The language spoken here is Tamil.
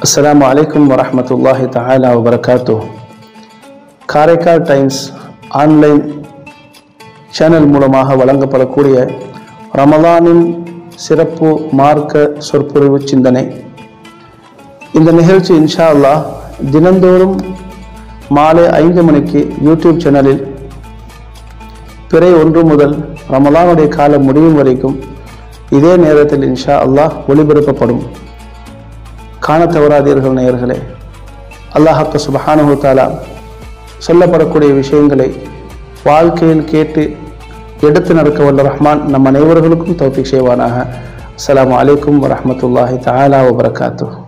அஸ்ஸலாமு அலைக்கும் வரஹ்மத்துல்லாஹி தஆலா வபரகாத்து காரைக்கால் டைம்ஸ் ஆன்லைன் சேனல் மூலமாக வழங்கப்படக்கூடிய ரமலானின் சிறப்பு மார்க்க சொற்பொழிவு சிந்தனை இந்த நிகழ்ச்சி இன்ஷா அல்லாஹ் தினந்தோறும் மாலை ஐந்து மணிக்கு யூடியூப் சேனலில் பிறை ஒன்று முதல் ரமலானுடைய காலம் முடியும் வரைக்கும் இதே நேரத்தில் இன்ஷா அல்லாஹ் ஒளிபரப்பப்படும் காண தவறாதீர்கள் நேயர்களே அல்லாஹாக்கு சுபஹானஹு தாலா சொல்லப்படக்கூடிய விஷயங்களை வாழ்க்கையில் கேட்டு எடுத்து நடக்க வல்ல ரஹ்மான் நம் அனைவர்களுக்கும் தௌஃபிக் செய்வானாக அஸ்ஸலாமு அலைக்கும் வரஹ்மத்துல்லாஹி தஆலா வபரகாத்துஹ்